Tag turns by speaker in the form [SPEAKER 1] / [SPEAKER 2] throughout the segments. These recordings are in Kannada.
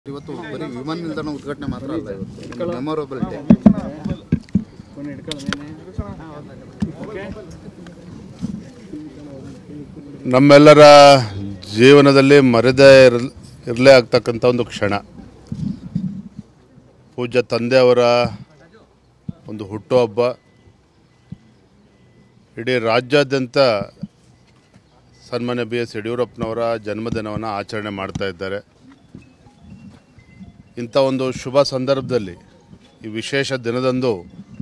[SPEAKER 1] ಇವತ್ತು ಬರೀ ವಿಮಾನ ನಿಲ್ದಾಣ ಉದ್ಘಾಟನೆ ಮಾತ್ರ ಅಲ್ಲ ಇವತ್ತು ಮೆಮೊರಬಲ್ ಡೇ
[SPEAKER 2] ನಮ್ಮೆಲ್ಲರ ಜೀವನದಲ್ಲಿ ಮರೆದೇ ಇರಲ್ ಇರಲೇ ಆಗ್ತಕ್ಕಂಥ ಒಂದು ಕ್ಷಣ ಪೂಜ್ಯ ತಂದೆಯವರ ಒಂದು ಹುಟ್ಟುಹಬ್ಬ ಇಡೀ ರಾಜ್ಯಾದ್ಯಂತ ಸನ್ಮಾನ್ಯ ಬಿ ಎಸ್ ಯಡಿಯೂರಪ್ಪನವರ ಜನ್ಮದಿನವನ್ನು ಆಚರಣೆ ಮಾಡ್ತಾ ಇದ್ದಾರೆ ಇಂಥ ಒಂದು ಶುಭ ಸಂದರ್ಭದಲ್ಲಿ ಈ ವಿಶೇಷ ದಿನದಂದು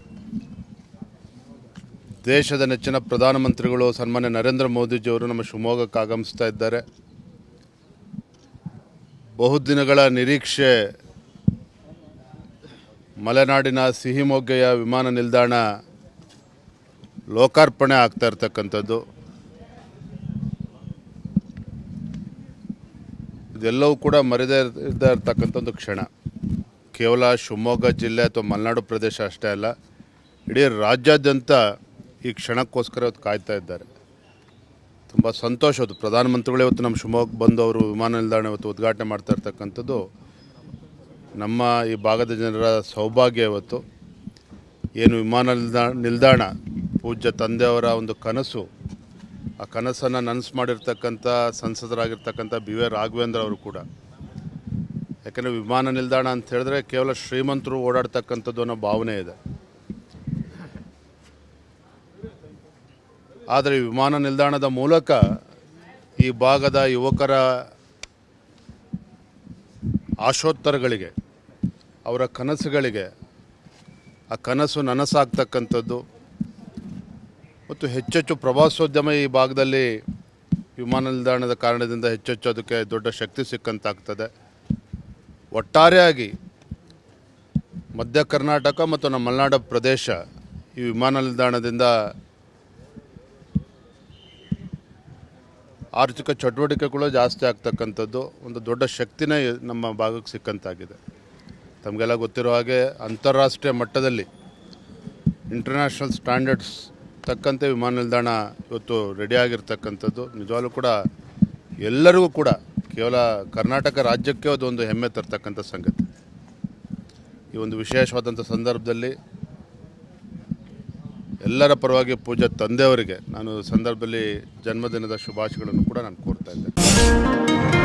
[SPEAKER 2] ದೇಶದ ನೆಚ್ಚಿನ ಪ್ರಧಾನಮಂತ್ರಿಗಳು ಸನ್ಮಾನ್ಯ ನರೇಂದ್ರ ಮೋದಿಜಿಯವರು ನಮ್ಮ ಶಿವಮೊಗ್ಗಕ್ಕೆ ಆಗಮಿಸ್ತಾ ಇದ್ದಾರೆ ಬಹುದಿನಗಳ ನಿರೀಕ್ಷೆ ಮಲೆನಾಡಿನ ಸಿಹಿಮೊಗ್ಗೆಯ ವಿಮಾನ ನಿಲ್ದಾಣ ಲೋಕಾರ್ಪಣೆ ಆಗ್ತಾ ಇರ್ತಕ್ಕಂಥದ್ದು ಇದೆಲ್ಲವೂ ಕೂಡ ಮರೆದೇ ಇರದೇ ಇರತಕ್ಕಂಥ ಒಂದು ಕ್ಷಣ ಕೇವಲ ಶಿವಮೊಗ್ಗ ಜಿಲ್ಲೆ ಅಥವಾ ಮಲೆನಾಡು ಪ್ರದೇಶ ಅಷ್ಟೇ ಅಲ್ಲ ಇಡೀ ರಾಜ್ಯಾದ್ಯಂತ ಈ ಕ್ಷಣಕ್ಕೋಸ್ಕರ ಇವತ್ತು ಕಾಯ್ತಾ ಇದ್ದಾರೆ ತುಂಬ ಸಂತೋಷ ಅದು ಪ್ರಧಾನಮಂತ್ರಿಗಳೇ ಇವತ್ತು ನಮ್ಮ ಶಿವಮೊಗ್ಗ ಬಂದು ಅವರು ವಿಮಾನ ನಿಲ್ದಾಣ ಇವತ್ತು ಉದ್ಘಾಟನೆ ಮಾಡ್ತಾ ಇರ್ತಕ್ಕಂಥದ್ದು ನಮ್ಮ ಈ ಭಾಗದ ಜನರ ಸೌಭಾಗ್ಯ ಇವತ್ತು ಏನು ವಿಮಾನ ನಿಲ್ದಾಣ ನಿಲ್ದಾಣ ಪೂಜ್ಯ ತಂದೆಯವರ ಒಂದು ಕನಸು ಆ ಕನಸನ್ನು ನನಸು ಮಾಡಿರ್ತಕ್ಕಂಥ ಸಂಸದರಾಗಿರ್ತಕ್ಕಂಥ ಬಿ ವಿ ರಾಘವೇಂದ್ರ ಅವರು ಕೂಡ ಯಾಕಂದರೆ ವಿಮಾನ ನಿಲ್ದಾಣ ಅಂತ ಹೇಳಿದ್ರೆ ಕೇವಲ ಶ್ರೀಮಂತರು ಓಡಾಡ್ತಕ್ಕಂಥದ್ದು ಅನ್ನೋ ಭಾವನೆ ಇದೆ ಆದರೆ ಈ ವಿಮಾನ ನಿಲ್ದಾಣದ ಮೂಲಕ ಈ ಭಾಗದ ಯುವಕರ ಆಶೋತ್ತರಗಳಿಗೆ ಅವರ ಕನಸುಗಳಿಗೆ ಆ ಕನಸು ನನಸಾಗ್ತಕ್ಕಂಥದ್ದು ಮತ್ತು ಹೆಚ್ಚೆಚ್ಚು ಪ್ರವಾಸೋದ್ಯಮ ಈ ಭಾಗದಲ್ಲಿ ವಿಮಾನ ನಿಲ್ದಾಣದ ಕಾರಣದಿಂದ ಹೆಚ್ಚೆಚ್ಚು ಅದಕ್ಕೆ ದೊಡ್ಡ ಶಕ್ತಿ ಸಿಕ್ಕಂತಾಗ್ತದೆ ಒಟ್ಟಾರೆಯಾಗಿ ಮಧ್ಯ ಕರ್ನಾಟಕ ಮತ್ತು ನಮ್ಮ ಮಲೆನಾಡು ಪ್ರದೇಶ ಈ ವಿಮಾನ ನಿಲ್ದಾಣದಿಂದ ಆರ್ಥಿಕ ಚಟುವಟಿಕೆಗಳು ಜಾಸ್ತಿ ಆಗ್ತಕ್ಕಂಥದ್ದು ಒಂದು ದೊಡ್ಡ ಶಕ್ತಿನೇ ನಮ್ಮ ಭಾಗಕ್ಕೆ ಸಿಕ್ಕಂತಾಗಿದೆ ತಮಗೆಲ್ಲ ಗೊತ್ತಿರೋ ಹಾಗೆ ಅಂತಾರಾಷ್ಟ್ರೀಯ ಮಟ್ಟದಲ್ಲಿ ಇಂಟರ್ನ್ಯಾಷನಲ್ ಸ್ಟ್ಯಾಂಡರ್ಡ್ಸ್ ತಕ್ಕಂತೆ ವಿಮಾನ ನಿಲ್ದಾಣ ಇವತ್ತು ರೆಡಿ ಆಗಿರ್ತಕ್ಕಂಥದ್ದು ನಿಜವಾಗ್ಲೂ ಕೂಡ ಎಲ್ಲರಿಗೂ ಕೂಡ ಕೇವಲ ಕರ್ನಾಟಕ ರಾಜ್ಯಕ್ಕೆ ಅದೊಂದು ಹೆಮ್ಮೆ ತರ್ತಕ್ಕಂಥ ಸಂಗತಿ ಈ ಒಂದು ವಿಶೇಷವಾದಂಥ ಸಂದರ್ಭದಲ್ಲಿ ಎಲ್ಲರ ಪರವಾಗಿ ಪೂಜ್ಯ ತಂದೆಯವರಿಗೆ ನಾನು ಸಂದರ್ಭದಲ್ಲಿ ಜನ್ಮದಿನದ ಶುಭಾಶಯಗಳನ್ನು ಕೂಡ ನಾನು ಕೋರ್ತಾ ಇದ್ದೇನೆ